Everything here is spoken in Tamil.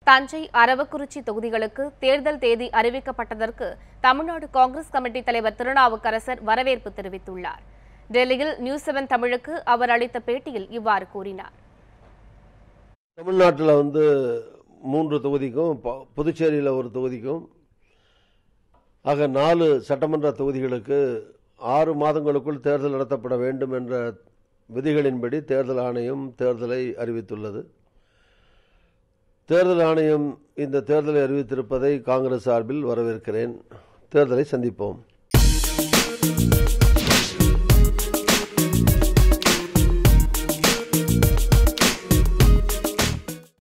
தஞ்சை அரவக்குறிச்சி தொகுதிகளுக்கு தேர்தல் தேதி அறிவிக்கப்பட்டதற்கு தமிழ்நாடு காங்கிரஸ் கமிட்டி தலைவர் திருநாவுக்கரசர் வரவேற்பு தெரிவித்துள்ளார் டெல்லியில் நியூஸ் செவன் தமிழுக்கு அவர் அளித்த பேட்டியில் இவ்வாறு கூறினார் தமிழ்நாட்டில் வந்து மூன்று தொகுதிக்கும் ப- புதுச்சேரியில் ஒரு தொகுதிக்கும் ஆக நாலு சட்டமன்ற தொகுதிகளுக்கு ஆறு மாதங்களுக்குள் தேர்தல் நடத்தப்பட வேண்டும் என்ற விதிகளின்படி தேர்தல் ஆணையம் தேர்தலை அறிவித்துள்ளது தேர்தல் ஆணையம் இந்த தேர்தலை அறிவித்திருப்பதை காங்கிரஸ் சார்பில் வரவேற்கிறேன் தேர்தலை சந்திப்போம்